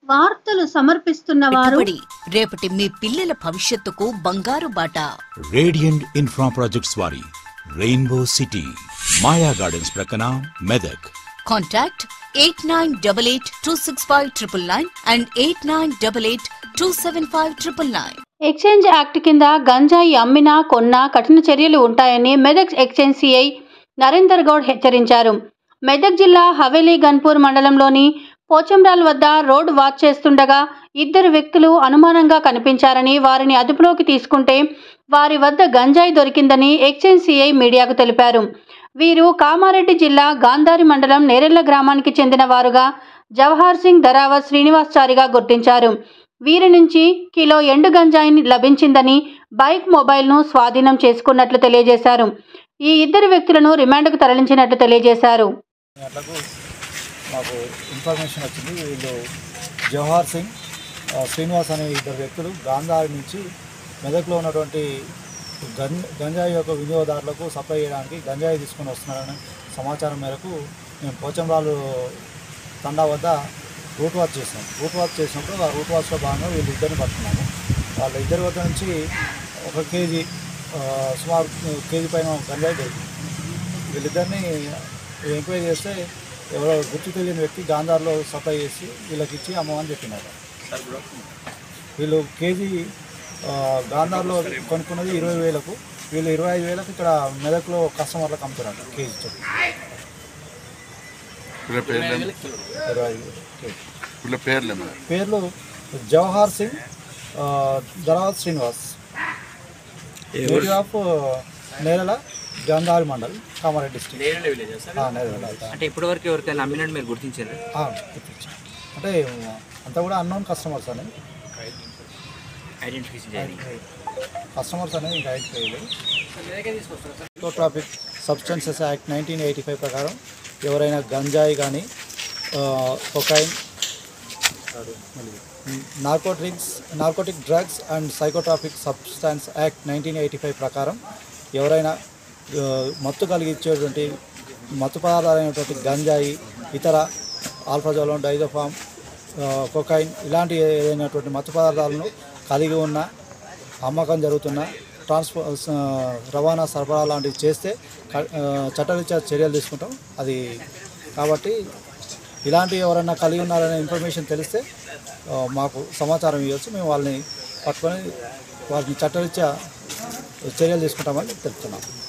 వార్తలు సమర్పిస్తున్న వారు పెట్టుబడి రేపటి మీ పిల్లల భవిష్యత్తుకు బంగారు బాట రేడియంట్ ఇన్ఫ్రా ప్రాజెక్ట్స్ వారి రెయిన్బో సిటీ మాయా గార్డెన్స్ ప్రక్కన Medak contact eight nine double eight two six five triple nine and eight nine double eight two seven five triple nine exchange act కింద గంజాయి అమ్మినా కొన్నా కఠిన చర్యలు ఉంటాయని మెదక్ ఎక్స్చేంజ్ సిఐ నరేందర్ గౌడ్ హెచ్చరించారు మెదక్ జిల్లా హవేలీ గన్పూర్ మండలంలోని పోచంరాల్ వద్ద రోడ్ వాచ్ చేస్తుండగా ఇద్దరు వ్యక్తులు అనుమానంగా కనిపించారని వారిని అదుపులోకి తీసుకుంటే వారి వద్ద గంజాయి దొరికిందని ఎక్స్చేంజ్ సిఐ మీడియాకు తెలిపారు వీరు కామారెడ్డి జిల్లా గాంధారి మండలం నేరెళ్ల గ్రామానికి చెందిన వారుగా జవహర్ సింగ్ ధరావత్ శ్రీనివాస్చారిగా గుర్తించారు వీరి నుంచి కిలో ఎండు గంజాయిని లభించిందని బైక్ మొబైల్ను స్వాధీనం చేసుకున్నట్లు తెలియజేశారు ఈ ఇద్దరు వ్యక్తులను రిమాండ్కు తరలించినట్లు తెలియజేశారు గంటలకు మాకు ఇన్ఫర్మేషన్ వచ్చింది వీళ్ళు జవహర్ సింగ్ ఆ, శ్రీనివాస్ అనే ఇద్దరు వ్యక్తులు గాంధారి నుంచి మెదక్లో ఉన్నటువంటి గం గంజాయి యొక్క వినియోగదారులకు సప్లై చేయడానికి గంజాయి తీసుకొని వస్తున్నారని సమాచారం మేరకు మేము పోచంరాలు తండా వద్ద రూట్ వాచ్ చేసాం రూట్ వాచ్ చేసినప్పుడు ఆ రూట్ వాచ్లో భాగంగా వీళ్ళు ఇద్దరిని పట్టుకున్నాము వాళ్ళ ఇద్దరి వద్ద నుంచి ఒక కేజీ ఆ, సుమారు కేజీ పైన గంజాయి దొరికింది వీళ్ళిద్దరిని ఎంక్వైరీ చేస్తే ఎవరో గుర్తు తెలియని వ్యక్తి గాంధార్లో సప్లై చేసి వీళ్ళకి ఇచ్చి అమ్మమని చెప్పినారు వీళ్ళు కేజీ ఆ, గాంధార్లో కొనుక్కున్నది ఇరవై వేలకు వీళ్ళు ఇరవై ఐదు వేలకు ఇక్కడ మెదక్లో కస్టమర్లకు అమ్ముతున్నారు కేజీ చొప్పున వీళ్ళ పేర్లు ఇరవై ఐదు వేలు కేజీ వీళ్ళ పేర్లు ఏమన్నా పేర్లు జవహర్ సింగ్ ఆ, Dharavath Srinivas native of Nerala Gandhari mandal Kamareddy district Nerala అంటే ఇప్పటివరకు ఎవరికైనా అమ్మినట్టు మీరు గుర్తించారు ఆ, గుర్తించాను. అంటే అంతా కూడా అన్నోన్ కస్టమర్స్ అని ఐడెంటిఫికేషన్ చేయాలి కస్టమర్స్ అనేది ఇంకా ఐడెంటిఫై చేయలేదు traffic substances act nineteen eighty five ప్రకారం ఎవరైనా గంజాయి కానీ cocaine narcotics narcotic drugs and psychotropic substance act nineteen eighty five ప్రకారం ఎవరైనా ఆ, మత్తు కలిగించేటువంటి మత్తు పదార్థాలైనటువంటి గంజాయి ఇతర ఆల్ఫాజోలం డైజోఫామ్ కొకైన్ ఇలాంటి ఏదైనటువంటి మత్తు పదార్థాలను కలిగి ఉన్న అమ్మకం జరుగుతున్న ట్రాన్స్పో స- రవాణా సరఫరా లాంటివి చేస్తే క- ఆ, చట్టరీత్యా చర్యలు తీసుకుంటాం అది కాబట్టి ఇలాంటివి ఎవరైనా కలిగి ఉన్నారనే ఇన్ఫర్మేషన్ తెలిస్తే ఆ, మాకు సమాచారం ఇవ్వచ్చు మేము వాళ్ళని పట్టుకొని వారిని చట్టరీత్యా చర్యలు తీసుకుంటామని తెలుపుతున్నాం